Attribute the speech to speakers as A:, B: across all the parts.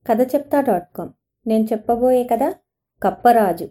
A: కథ చెప్తా dot com నేను చెప్పబోయే కథ కప్పరాజు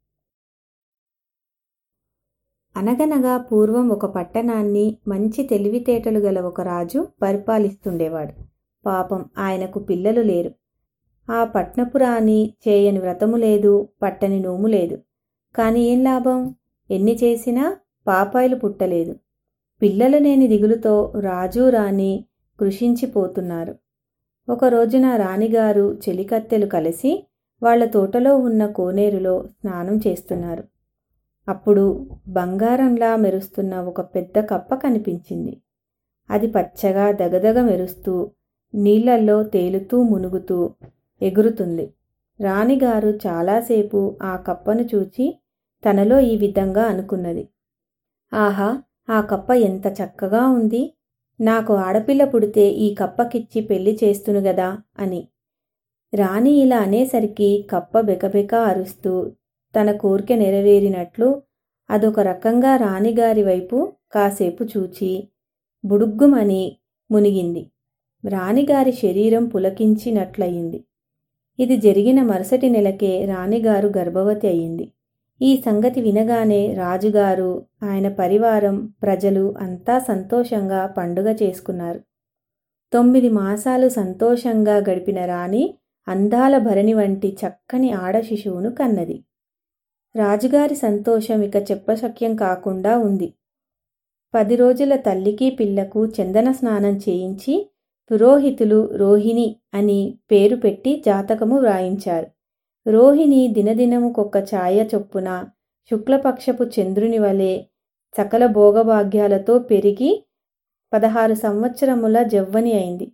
A: అనగనగా పూర్వం ఒక పట్టణాన్ని మంచి తెలివితేటలు గల ఒక రాజు పరిపాలిస్తుండేవాడు పాపం ఆయనకు పిల్లలు లేరు ఆ పట్నపు రాణి చేయని వ్రతము లేదు పట్టని నోము లేదు కాని ఏం లాభం ఎన్ని చేసినా పాపాయిలు పుట్టలేదు పిల్లలు లేని దిగులుతో రాజు రాణి కృషించిపోతున్నారు ఒక రోజున రాణిగారు చెలికత్తెలు కలిసి వాళ్ల తోటలో ఉన్న కోనేరులో స్నానం చేస్తున్నారు అప్పుడు బంగారంలా మెరుస్తున్న ఒక పెద్ద కప్ప కనిపించింది అది పచ్చగా దగదగ మెరుస్తూ నీళ్లల్లో తేలుతూ మునుగుతూ ఎగురుతుంది రాణిగారు చాలాసేపు ఆ కప్పను చూచి తనలో ఈ విధంగా అనుకున్నది ఆహా ఆ కప్ప ఎంత చక్కగా ఉంది నాకు ఆడపిల్ల పుడితే ఈ కప్పకిచ్చి పెళ్లి చేస్తును గదా అని రాణి ఇలా అనేసరికి కప్ప బెకబెక అరుస్తూ తన కోరిక నెరవేరినట్లు అదొక రకంగా రాణిగారి వైపు కాసేపు చూచి బుడుగ్గుమని మునిగింది రాణిగారి శరీరం పులకించినట్లయింది ఇది జరిగిన మరుసటి నెలకే రాణిగారు గర్భవతి అయింది ఈ సంగతి వినగానే రాజుగారు ఆయన పరివారం ప్రజలు అంతా సంతోషంగా పండుగ చేసుకున్నారు తొమ్మిది మాసాలు సంతోషంగా గడిపిన రాణి అందాల భరణి వంటి చక్కని ఆడ శిశువును కన్నది రాజుగారి సంతోషం ఇక చెప్పశక్యం కాకుండా ఉంది పది రోజుల తల్లికి పిల్లకు చందన స్నానం చేయించి పురోహితులు రోహిణి అని పేరు పెట్టి జాతకము వ్రాయించారు రోహిణి దినదినముకొక్క ఛాయ చొప్పున శుక్లపక్షపు చంద్రుని వలె సకల భోగభాగ్యాలతో పెరిగి పదహారు సంవత్సరముల జవ్వని అయింది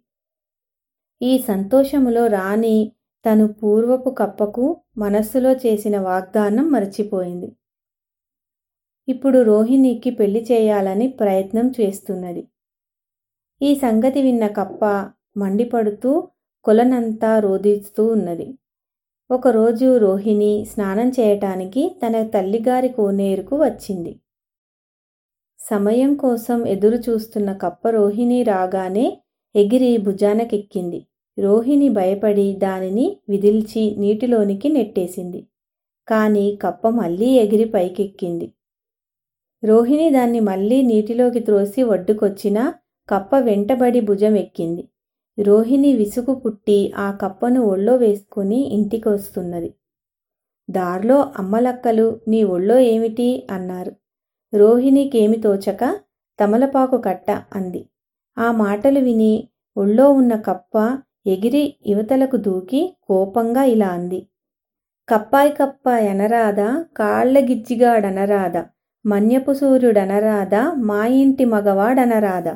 A: ఈ సంతోషములో రాణి తను పూర్వపు కప్పకు మనస్సులో చేసిన వాగ్దానం మరచిపోయింది ఇప్పుడు రోహిణికి పెళ్లి చేయాలని ప్రయత్నం చేస్తున్నది ఈ సంగతి విన్న కప్ప మండిపడుతూ కొలనంతా రోధిస్తూ ఉన్నది ఒకరోజు రోహిణి స్నానం చేయటానికి తన తల్లిగారి కోనేరుకు వచ్చింది సమయం కోసం ఎదురు చూస్తున్న కప్ప రోహిణి రాగానే ఎగిరి భుజానకెక్కింది రోహిణి భయపడి దానిని విదిల్చి నీటిలోనికి నెట్టేసింది కాని కప్ప మళ్ళీ ఎగిరి పైకెక్కింది రోహిణి దాన్ని మళ్ళీ నీటిలోకి త్రోసి ఒడ్డుకొచ్చినా కప్ప వెంటబడి భుజం ఎక్కింది రోహిణి విసుగు పుట్టి ఆ కప్పను ఒళ్ళో వేసుకుని ఇంటికి వస్తున్నది దారిలో అమ్మలక్కలు నీ ఒళ్ళో ఏమిటి అన్నారు రోహిణికేమి తోచక తమలపాకు కట్ట అంది ఆ మాటలు విని ఒళ్ళో ఉన్న కప్ప ఎగిరి యువతలకు దూకి కోపంగా ఇలా అంది కప్పాయి కప్ప ఎనరాదా కాళ్లగిచ్చిగాడనరాదా మన్యపు సూర్యుడనరాదా మా ఇంటి మగవాడనరాదా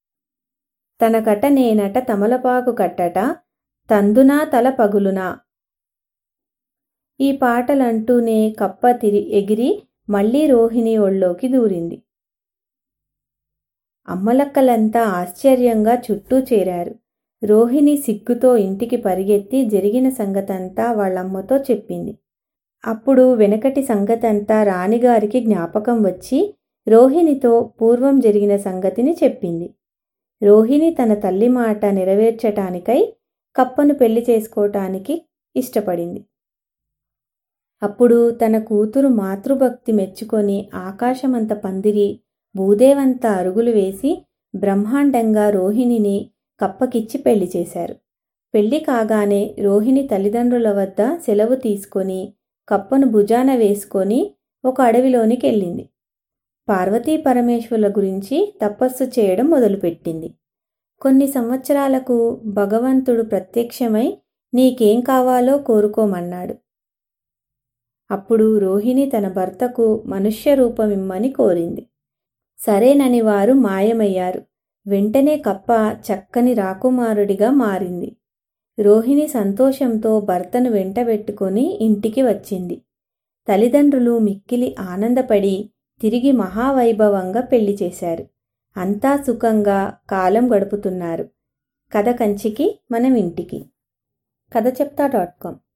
A: తనకట నేనట తమలపాకు కట్టట తందునా తల పగులునా ఈ పాటలంటూనే కప్ప తిరి ఎగిరి మళ్లీ రోహిణి ఒళ్ళోకి దూరింది అమ్మలక్కలంతా ఆశ్చర్యంగా చుట్టూ చేరారు రోహిణి సిగ్గుతో ఇంటికి పరిగెత్తి జరిగిన సంగతంతా వాళ్ళమ్మతో చెప్పింది అప్పుడు వెనకటి సంగతంతా రాణిగారికి జ్ఞాపకం వచ్చి రోహిణితో పూర్వం జరిగిన సంగతిని చెప్పింది రోహిణి తన తల్లి మాట నెరవేర్చటానికై కప్పను పెళ్లి చేసుకోవటానికి ఇష్టపడింది అప్పుడు తన కూతురు మాతృభక్తి మెచ్చుకొని ఆకాశమంత పందిరి భూదేవంత అరుగులు వేసి బ్రహ్మాండంగా రోహిణిని కప్పకిచ్చి పెళ్లి చేశారు పెళ్లి కాగానే రోహిణి తల్లిదండ్రుల వద్ద సెలవు తీసుకొని కప్పను భుజాన వేసుకొని ఒక అడవిలోనికి వెళ్ళింది పార్వతీ పరమేశ్వరుల గురించి తపస్సు చేయడం మొదలుపెట్టింది కొన్ని సంవత్సరాలకు భగవంతుడు ప్రత్యక్షమై నీకేం కావాలో కోరుకోమన్నాడు అప్పుడు రోహిణి తన భర్తకు మనుష్య రూపమిమ్మని కోరింది సరేనని వారు మాయమయ్యారు వెంటనే కప్ప చక్కని రాకుమారుడిగా మారింది రోహిణి సంతోషంతో భర్తను వెంటబెట్టుకొని ఇంటికి వచ్చింది తల్లిదండ్రులు మిక్కిలి ఆనందపడి తిరిగి మహావైభవంగా పెళ్లి చేశారు అంతా సుఖంగా కాలం గడుపుతున్నారు కథ కంచికి మనం ఇంటికి కథ చెప్తా డాట్ కామ్